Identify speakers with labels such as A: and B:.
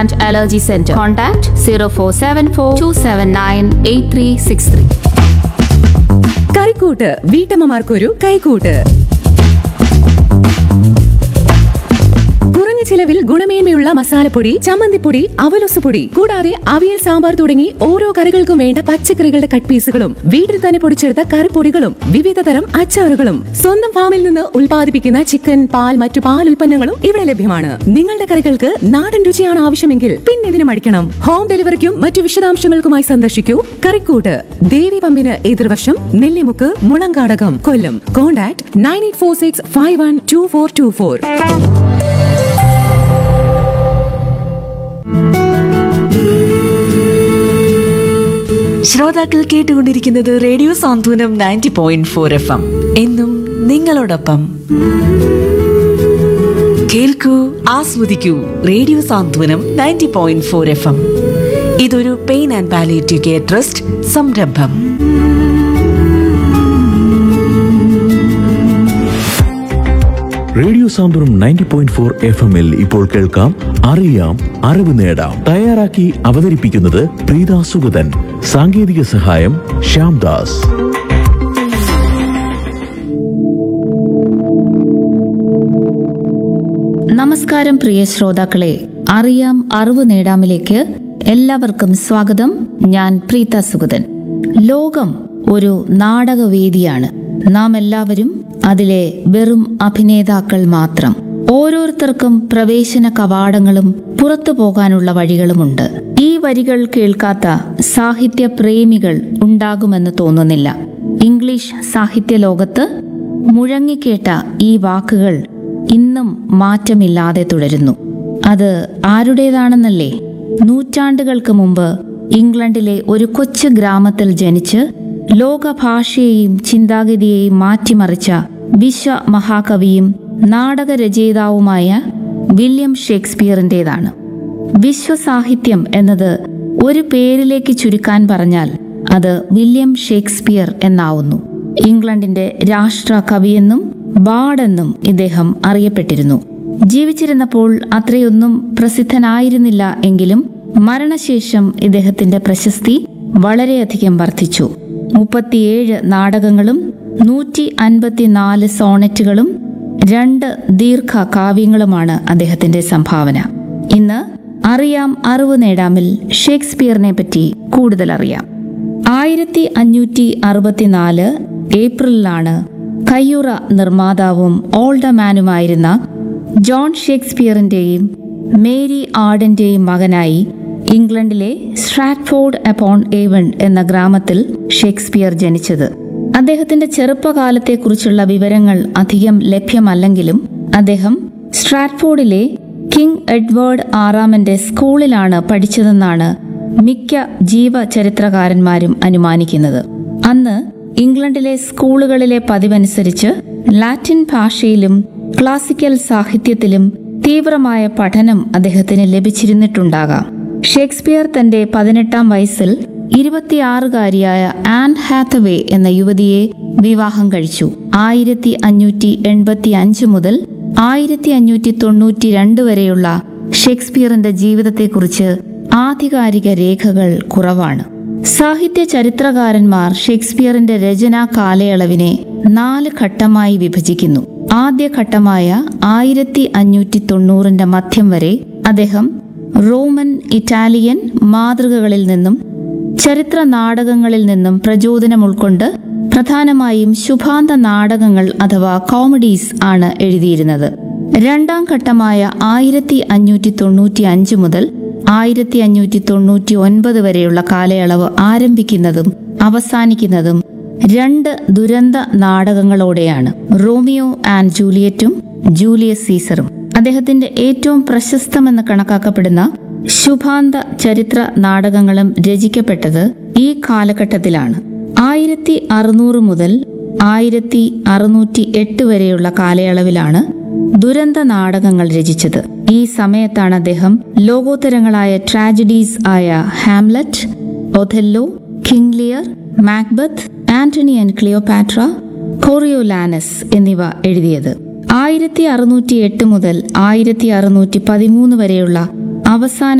A: and Allergy Center. Contact 0474 279 8363.
B: കറിക്കൂട്ട് വീട്ടമ്മമാർക്കൊരു കൈക്കൂട്ട് കുറഞ്ഞ ചിലവിൽ ഗുണമേന്മയുള്ള മസാലപ്പൊടി ചമ്മന്തിപ്പൊടി അവലൊസുപൊടി കൂടാതെ അവിയൽ സാമ്പാർ തുടങ്ങി ഓരോ കറികൾക്കും വേണ്ട പച്ചക്കറികളുടെ കട്ട് പീസുകളും വീട്ടിൽ തന്നെ പൊടിച്ചെടുത്ത കറിപ്പൊടികളും വിവിധ തരം അച്ചാറുകളും സ്വന്തം ഫാമിൽ നിന്ന് ഉൽപ്പാദിപ്പിക്കുന്ന ചിക്കൻ പാൽ മറ്റു പാൽ ഉൽപ്പന്നങ്ങളും ഇവിടെ ലഭ്യമാണ് നിങ്ങളുടെ കറികൾക്ക് നാടൻ രുചിയാണ് ആവശ്യമെങ്കിൽ പിന്നെ ഇതിനും അടിക്കണം ഹോം ഡെലിവറിക്കും മറ്റു വിശദാംശങ്ങൾക്കുമായി സന്ദർശിക്കൂ കറിക്കൂട്ട് ദേവി പമ്പിന് എതിർവശം Nellimukku Mulankadakam Kollam contact nine eight four six five one two four two four
C: ശ്രോതാക്കൾ കേട്ടുകൊണ്ടിരിക്കുന്നത് radio Santhwanam ninety point four F M എന്നും നിങ്ങളോടൊപ്പം കേൾക്കൂ ആസ്വദിക്കൂ radio Santhwanam ninety point four F M ഇതൊരു pain and palliative care trust സംരംഭം
D: radio Santhwanam ninety point four F എമ്മിൽ ഇപ്പോൾ കേൾക്കാം അറിയാം അറിവ് നേടാം തയ്യാറാക്കി അവതരിപ്പിക്കുന്നത് പ്രീത സുഗതൻ സാങ്കേതിക സഹായം ശ്യാംദാസ്
A: നമസ്കാരം പ്രിയ ശ്രോതാക്കളെ അറിയാം അറിവ് നേടാമിലേക്ക് എല്ലാവർക്കും സ്വാഗതം ഞാൻ പ്രീത സുഗതൻ ലോകം ഒരു നാടകവേദിയാണ് നാം എല്ലാവരും അതിലെ വെറും അഭിനേതാക്കൾ മാത്രം ഓരോരുത്തർക്കും പ്രവേശന കവാടങ്ങളും പുറത്തു പോകാനുള്ള വഴികളുമുണ്ട് ഈ വരികൾ കേൾക്കാത്ത സാഹിത്യ പ്രേമികൾ ഉണ്ടാകുമെന്ന് തോന്നുന്നില്ല ഇംഗ്ലീഷ് സാഹിത്യ ലോകത്ത് മുഴങ്ങിക്കേട്ട ഈ വാക്കുകൾ ഇന്നും മാറ്റമില്ലാതെ തുടരുന്നു അത് ആരുടേതാണെന്നല്ലേ നൂറ്റാണ്ടുകൾക്ക് മുമ്പ് ഇംഗ്ലണ്ടിലെ ഒരു കൊച്ചു ഗ്രാമത്തിൽ ജനിച്ച് ലോകഭാഷയെയും ചിന്താഗതിയെയും മാറ്റിമറിച്ച വിശ്വ മഹാകവിയും നാടകരചയിതാവുമായ വില്യം ഷേക്സ്പിയറിൻ്റെതാണ് വിശ്വസാഹിത്യം എന്നത് ഒരു പേരിലേക്ക് ചുരുക്കാൻ പറഞ്ഞാൽ അത് വില്യം ഷേക്സ്പിയർ എന്നാവുന്നു ഇംഗ്ലണ്ടിന്റെ രാഷ്ട്ര കവിയെന്നും ബാഡെന്നും ഇദ്ദേഹം അറിയപ്പെട്ടിരുന്നു ജീവിച്ചിരുന്നപ്പോൾ അത്രയൊന്നും പ്രസിദ്ധനായിരുന്നില്ല എങ്കിലും മരണശേഷം ഇദ്ദേഹത്തിന്റെ പ്രശസ്തി വളരെയധികം വർദ്ധിച്ചു മുപ്പത്തിയേഴ് നാടകങ്ങളും നൂറ്റി അൻപത്തിനാല് സോണറ്റുകളും രണ്ട് ദീർഘ കാവ്യങ്ങളുമാണ് അദ്ദേഹത്തിന്റെ സംഭാവന ഇന്ന് അറിയാം അറിവ് നേടാമിൽ ഷേക്സ്പിയറിനെ പറ്റി കൂടുതൽ അറിയാം ആയിരത്തി അഞ്ഞൂറ്റി അറുപത്തിനാല് ഏപ്രിലിലാണ് കയ്യുറ നിർമ്മാതാവും ഓൾഡമാനുമായിരുന്ന ജോൺ ഷേക്സ്പിയറിന്റെയും മേരി ആർഡന്റെയും മകനായി ഇംഗ്ലണ്ടിലെ സ്ട്രാറ്റ്ഫോർഡ് അപ്പോൺ ഏവൺ എന്ന ഗ്രാമത്തിൽ ഷേക്സ്പിയർ ജനിച്ചത് അദ്ദേഹത്തിന്റെ ചെറുപ്പകാലത്തെക്കുറിച്ചുള്ള വിവരങ്ങൾ അധികം ലഭ്യമല്ലെങ്കിലും അദ്ദേഹം സ്ട്രാറ്റ്ഫോർഡിലെ കിങ് എഡ്വേർഡ് ആറാമന്റെ സ്കൂളിലാണ് പഠിച്ചതെന്നാണ് മിക്ക ജീവചരിത്രകാരന്മാരും അനുമാനിക്കുന്നത് അന്ന് ഇംഗ്ലണ്ടിലെ സ്കൂളുകളിലെ പതിവനുസരിച്ച് ലാറ്റിൻ ഭാഷയിലും ക്ലാസിക്കൽ സാഹിത്യത്തിലും തീവ്രമായ പഠനം അദ്ദേഹത്തിന് ലഭിച്ചിരുന്നിട്ടുണ്ടാകാം ഷേക്സ്പിയർ തന്റെ പതിനെട്ടാം വയസ്സിൽ ഇരുപത്തിയാറുകാരിയായ ആൻ ഹാത്തവേ എന്ന യുവതിയെ വിവാഹം കഴിച്ചു ആയിരത്തി അഞ്ഞൂറ്റി എൺപത്തി അഞ്ച് മുതൽ ആയിരത്തി അഞ്ഞൂറ്റി തൊണ്ണൂറ്റി രണ്ട് വരെയുള്ള ഷേക്സ്പിയറിന്റെ ജീവിതത്തെക്കുറിച്ച് ആധികാരിക രേഖകൾ കുറവാണ് സാഹിത്യ ചരിത്രകാരന്മാർ ഷേക്സ്പിയറിന്റെ രചനാ കാലയളവിനെ നാല് ഘട്ടമായി വിഭജിക്കുന്നു ആദ്യ ഘട്ടമായ ആയിരത്തി അഞ്ഞൂറ്റി തൊണ്ണൂറിന്റെ മധ്യം വരെ അദ്ദേഹം റോമൻ ഇറ്റാലിയൻ മാതൃകകളിൽ നിന്നും ചരിത്ര നാടകങ്ങളിൽ നിന്നും പ്രചോദനം ഉൾക്കൊണ്ട് പ്രധാനമായും ശുഭാന്ത നാടകങ്ങൾ അഥവാ കോമഡീസ് ആണ് എഴുതിയിരുന്നത് രണ്ടാം ഘട്ടമായ ആയിരത്തി അഞ്ഞൂറ്റി തൊണ്ണൂറ്റി അഞ്ച് മുതൽ ആയിരത്തി അഞ്ഞൂറ്റി തൊണ്ണൂറ്റി ഒൻപത് വരെയുള്ള കാലയളവ് ആരംഭിക്കുന്നതും അവസാനിക്കുന്നതും രണ്ട് ദുരന്ത നാടകങ്ങളോടെയാണ് റോമിയോ ആൻഡ് ജൂലിയറ്റും ജൂലിയസ് സീസറും അദ്ദേഹത്തിന്റെ ഏറ്റവും പ്രശസ്തമെന്ന് കണക്കാക്കപ്പെടുന്ന ശുഭാന്ത ചരിത്ര നാടകങ്ങളും രചിക്കപ്പെട്ടത് ഈ കാലഘട്ടത്തിലാണ് ആയിരത്തി അറുന്നൂറ് മുതൽ ആയിരത്തി അറുന്നൂറ്റി എട്ട് വരെയുള്ള കാലയളവിലാണ് ദുരന്ത നാടകങ്ങൾ രചിച്ചത് ഈ സമയത്താണ് അദ്ദേഹം ലോകോത്തരങ്ങളായ ട്രാജഡീസ് ആയ Hamlet Othello King Lear Macbeth Antony and Cleopatra Coriolanus എന്നിവ എഴുതിയത് ആയിരത്തി അറുന്നൂറ്റി എട്ട് മുതൽ ആയിരത്തി അറുന്നൂറ്റി പതിമൂന്ന് വരെയുള്ള അവസാന